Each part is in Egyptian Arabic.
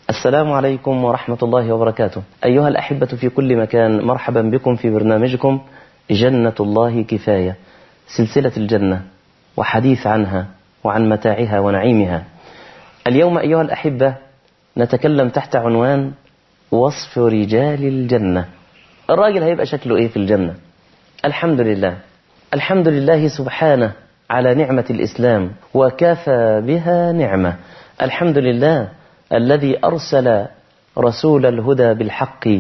السلام عليكم ورحمة الله وبركاته أيها الأحبة في كل مكان مرحبا بكم في برنامجكم جنة الله كفاية سلسلة الجنة وحديث عنها وعن متاعها ونعيمها اليوم أيها الأحبة نتكلم تحت عنوان وصف رجال الجنة الراجل هيبقى شكله إيه في الجنة الحمد لله الحمد لله سبحانه على نعمة الإسلام وكفى بها نعمة الحمد لله الذي أرسل رسول الهدى بالحق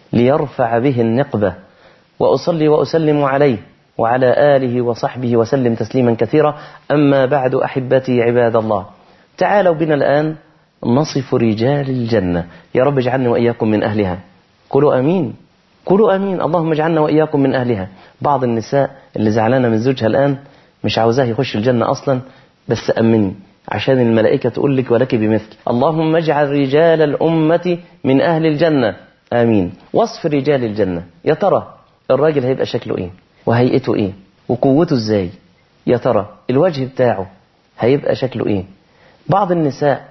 ليرفع به النقبة وأصلي وأسلم عليه وعلى آله وصحبه وسلم تسليما كثيرا أما بعد أحبتي عباد الله تعالوا بنا الآن نصف رجال الجنة يا رب اجعلني وإياكم من أهلها قولوا أمين قولوا أمين اللهم اجعلنا وإياكم من أهلها بعض النساء اللي زعلانة من زوجها الآن مش عاوزاه يخش الجنة أصلا بس أمني عشان الملائكة تقول لك ولك بمثل اللهم اجعل رجال الأمة من أهل الجنة آمين وصف رجال الجنة يا ترى الراجل هيبقى شكله إيه وهيئته إيه وقوته إزاي يا ترى الوجه بتاعه هيبقى شكله إيه بعض النساء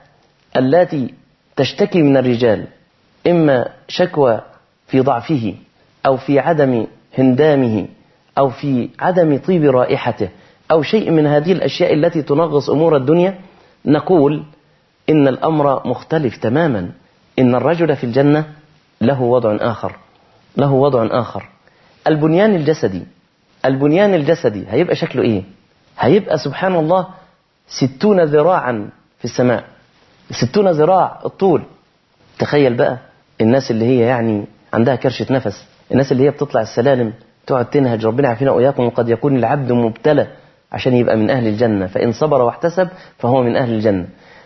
التي تشتكي من الرجال إما شكوى في ضعفه أو في عدم هندامه أو في عدم طيب رائحته أو شيء من هذه الأشياء التي تنغص أمور الدنيا نقول إن الأمر مختلف تماما إن الرجل في الجنة له وضع آخر له وضع آخر البنيان الجسدي البنيان الجسدي هيبقى شكله إيه هيبقى سبحان الله ستون ذراعا في السماء ستون ذراع الطول تخيل بقى الناس اللي هي يعني عندها كرشة نفس الناس اللي هي بتطلع السلالم تقعد تنهج ربنا عافينا وإياكم وقد يكون العبد مبتلى عشان يبقى من أهل الجنة فإن صبر واحتسب فهو من أهل الجنة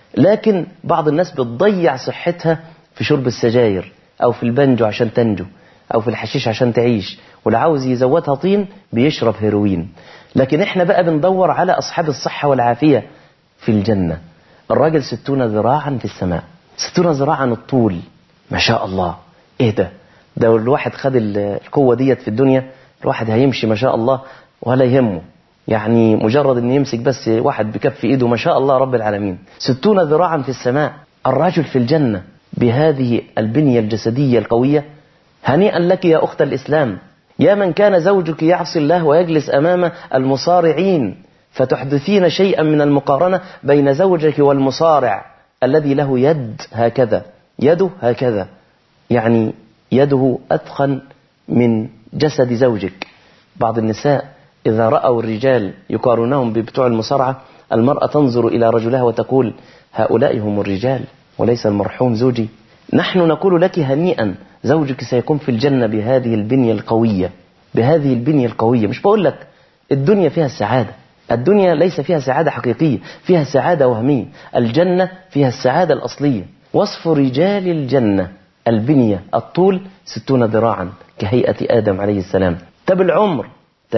لكن بعض الناس بتضيع صحتها في شرب السجاير أو في البنجو عشان تنجو أو في الحشيش عشان تعيش واللي عاوز يزودها طين بيشرب هيروين لكن احنا بقى بندور على أصحاب الصحة والعافية في الجنة الراجل ستون ذراعا في السماء ستون ذراعا الطول ما شاء الله ايه ده ده الواحد خد القوة ديت في الدنيا الواحد هيمشي ما شاء الله ولا يهمه يعني مجرد ان يمسك بس واحد بكف ايده ما شاء الله رب العالمين ستون ذراعا في السماء الرجل في الجنة بهذه البنية الجسدية القوية هنيئا لك يا أخت الإسلام يا من كان زوجك يعصي الله ويجلس أمام المصارعين فتحدثين شيئا من المقارنة بين زوجك والمصارع الذي له يد هكذا يده هكذا يعني يده أثخن من جسد زوجك بعض النساء إذا رأوا الرجال يقارنهم ببتوع المصارعة المرأة تنظر إلى رجلها وتقول هؤلاء هم الرجال وليس المرحوم زوجي نحن نقول لك هنيئا زوجك سيكون في الجنة بهذه البنية القوية بهذه البنية القوية مش بقول لك الدنيا فيها السعادة الدنيا ليس فيها سعادة حقيقية فيها سعادة وهمية الجنة فيها السعادة الأصلية وصف رجال الجنة البنية الطول ستون ذراعا كهيئة آدم عليه السلام طب العمر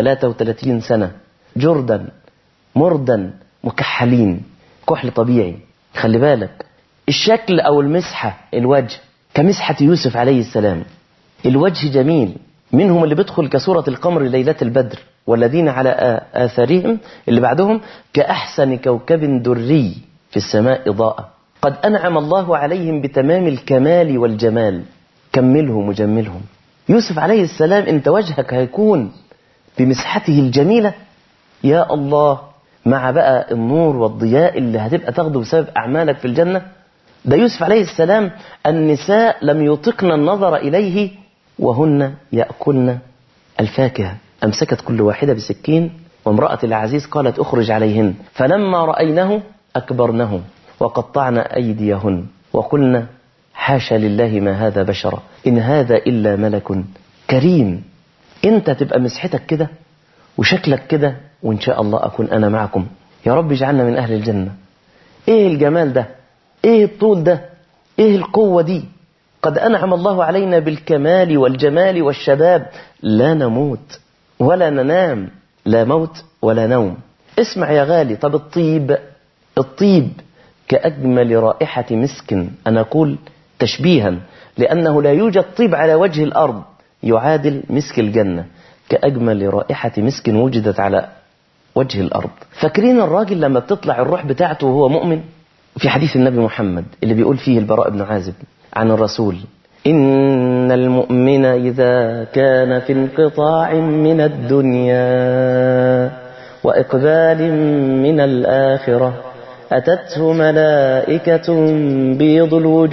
33 سنة جردا مردا مكحلين كحل طبيعي خلي بالك الشكل أو المسحة الوجه كمسحة يوسف عليه السلام الوجه جميل منهم اللي بيدخل كسورة القمر ليلة البدر والذين على آثارهم اللي بعدهم كأحسن كوكب دري في السماء إضاءة قد أنعم الله عليهم بتمام الكمال والجمال كملهم وجملهم يوسف عليه السلام انت وجهك هيكون بمسحته الجميلة يا الله مع بقى النور والضياء اللي هتبقى تاخده بسبب أعمالك في الجنة ده يوسف عليه السلام النساء لم يطقن النظر إليه وهن يأكلن الفاكهة أمسكت كل واحدة بسكين وامرأة العزيز قالت أخرج عليهن فلما رأينه أكبرنه وقطعن أيديهن وقلن حاشا لله ما هذا بشرا إن هذا إلا ملك كريم انت تبقى مسحتك كده وشكلك كده وإن شاء الله أكون أنا معكم يا رب اجعلنا من أهل الجنة إيه الجمال ده إيه الطول ده إيه القوة دي قد أنعم الله علينا بالكمال والجمال والشباب لا نموت ولا ننام لا موت ولا نوم اسمع يا غالي طب الطيب الطيب كأجمل رائحة مسك أنا أقول تشبيها لأنه لا يوجد طيب على وجه الأرض يعادل مسك الجنة كأجمل رائحة مسك وجدت على وجه الأرض فاكرين الراجل لما بتطلع الروح بتاعته وهو مؤمن في حديث النبي محمد اللي بيقول فيه البراء بن عازب عن الرسول إن المؤمن إذا كان في انقطاع من الدنيا وإقبال من الآخرة أتته ملائكة بيض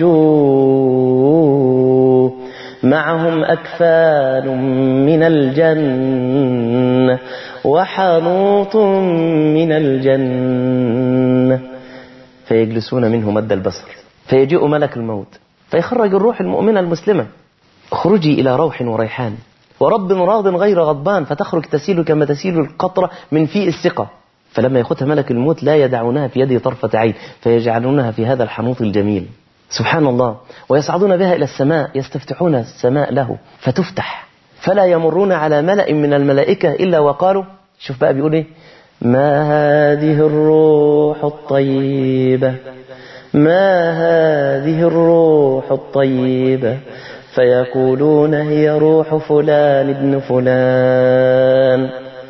الوجوه معهم أكفان من الجنة وحنوط من الجنة فيجلسون منه مد البصر فيجيء ملك الموت فيخرج الروح المؤمنة المسلمة اخرجي إلى روح وريحان ورب راض غير غضبان فتخرج تسيل كما تسيل القطرة من فيء الثقة فلما ياخذها ملك الموت لا يدعونها في يده طرفة عين فيجعلونها في هذا الحنوط الجميل سبحان الله ويصعدون بها إلى السماء يستفتحون السماء له فتفتح فلا يمرون على ملأ من الملائكة إلا وقالوا شوف بقى بيقول إيه ما هذه الروح الطيبة ما هذه الروح الطيبة فيقولون هي روح فلان ابن فلان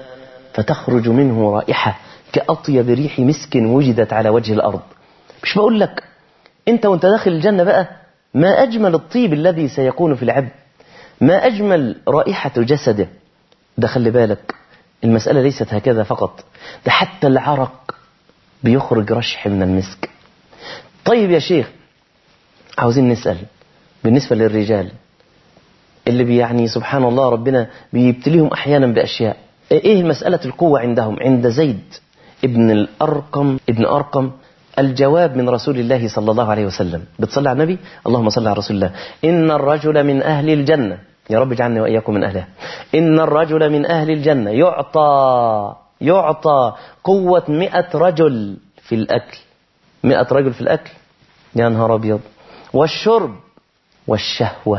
فتخرج منه رائحة كأطيب ريح مسك وجدت على وجه الأرض مش بقول لك انت وانت داخل الجنة بقى ما أجمل الطيب الذي سيكون في العبد ما أجمل رائحة جسده ده خلي بالك المسألة ليست هكذا فقط ده حتى العرق بيخرج رشح من المسك طيب يا شيخ عاوزين نسأل بالنسبة للرجال اللي بيعني سبحان الله ربنا بيبتليهم أحيانا بأشياء إيه مسألة القوة عندهم عند زيد ابن الأرقم ابن أرقم الجواب من رسول الله صلى الله عليه وسلم بتصلي على النبي اللهم صل على رسول الله إن الرجل من أهل الجنة يا رب اجعلني وإياكم من أهلها إن الرجل من أهل الجنة يعطى يعطى قوة مئة رجل في الأكل مئة رجل في الأكل يا نهار أبيض والشرب والشهوة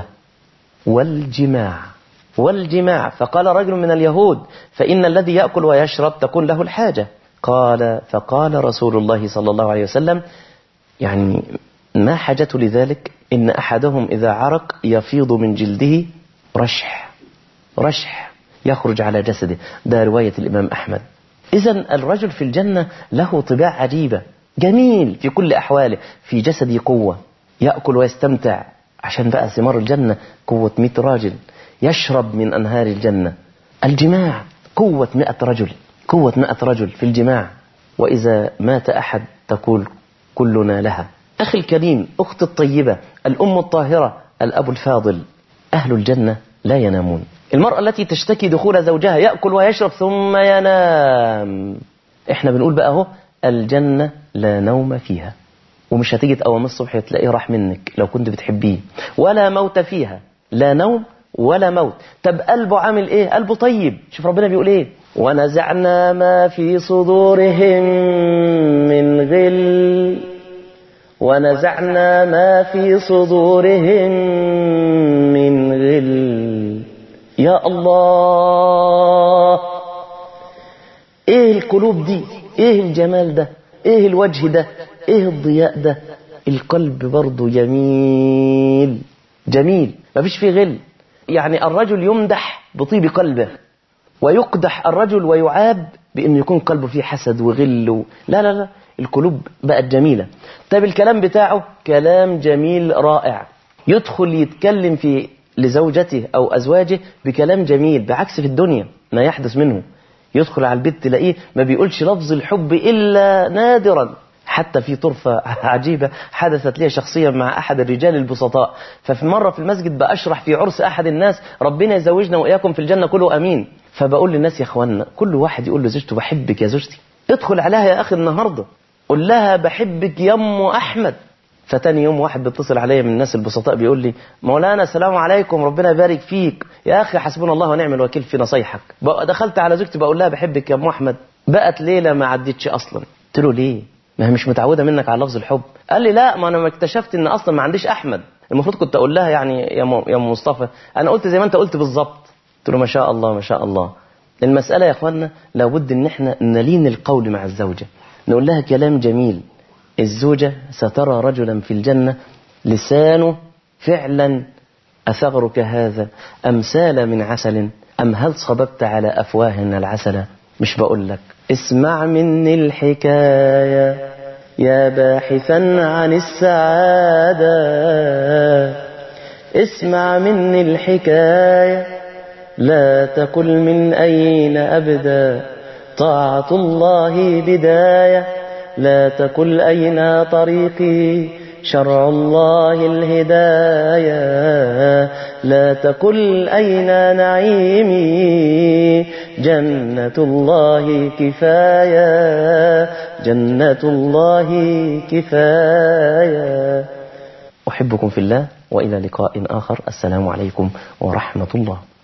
والجماع والجماع فقال رجل من اليهود فإن الذي يأكل ويشرب تكون له الحاجة قال فقال رسول الله صلى الله عليه وسلم يعني ما حاجته لذلك إن أحدهم إذا عرق يفيض من جلده رشح رشح يخرج على جسده ده رواية الإمام أحمد إذا الرجل في الجنة له طباع عجيبة جميل في كل أحواله في جسده قوة يأكل ويستمتع عشان بقى ثمار الجنة قوة مئة راجل يشرب من أنهار الجنة الجماع قوة مئة رجل قوة مئة رجل في الجماع وإذا مات أحد تقول كلنا لها أخي الكريم أخت الطيبة الأم الطاهرة الأب الفاضل أهل الجنة لا ينامون المرأة التي تشتكي دخول زوجها يأكل ويشرب ثم ينام احنا بنقول بقى اهو الجنة لا نوم فيها ومش هتيجي تقوم الصبح تلاقيه راح منك لو كنت بتحبيه ولا موت فيها لا نوم ولا موت طب قلبه عامل ايه قلبه طيب شوف ربنا بيقول ايه ونزعنا ما في صدورهم من غل ونزعنا ما في صدورهم من غل يا الله ايه القلوب دي ايه الجمال ده ايه الوجه ده ايه الضياء ده القلب برضه جميل جميل مفيش فيه غل يعني الرجل يمدح بطيب قلبه ويقدح الرجل ويعاب بأنه يكون قلبه فيه حسد وغل و... لا لا لا القلوب بقت جميلة طيب الكلام بتاعه كلام جميل رائع يدخل يتكلم في لزوجته أو أزواجه بكلام جميل بعكس في الدنيا ما يحدث منه يدخل على البيت تلاقيه ما بيقولش لفظ الحب إلا نادرا حتى في طرفة عجيبة حدثت لي شخصيا مع أحد الرجال البسطاء ففي مرة في المسجد بأشرح في عرس أحد الناس ربنا يزوجنا وإياكم في الجنة كله أمين فبقول للناس يا أخوانا كل واحد يقول لزوجته بحبك يا زوجتي ادخل عليها يا أخي النهاردة قول لها بحبك يا أم أحمد فتاني يوم واحد بيتصل عليا من الناس البسطاء بيقول لي مولانا السلام عليكم ربنا يبارك فيك يا أخي حسبنا الله ونعم الوكيل في نصايحك بقى دخلت على زوجتي بقول لها بحبك يا أم أحمد بقت ليلة ما عدتش أصلا قلت له ليه ما هي مش متعودة منك على لفظ الحب قال لي لا ما أنا ما اكتشفت إن أصلا ما عنديش أحمد المفروض كنت أقول لها يعني يا م... يا أم مصطفى أنا قلت زي ما أنت قلت بالظبط قلت له ما شاء الله ما شاء الله المسألة يا أخوانا لابد إن إحنا نلين القول مع الزوجة نقول لها كلام جميل الزوجة سترى رجلا في الجنة لسانه فعلا أثغرك هذا أم سال من عسل أم هل صببت على أفواهنا العسل مش بقول لك اسمع مني الحكاية يا باحثا عن السعادة اسمع مني الحكاية لا تقل من أين أبدا طاعة الله بداية لا تقل أين طريقي شرع الله الهداية لا تقل أين نعيمي جنة الله كفاية جنة الله كفاية أحبكم في الله وإلى لقاء آخر السلام عليكم ورحمة الله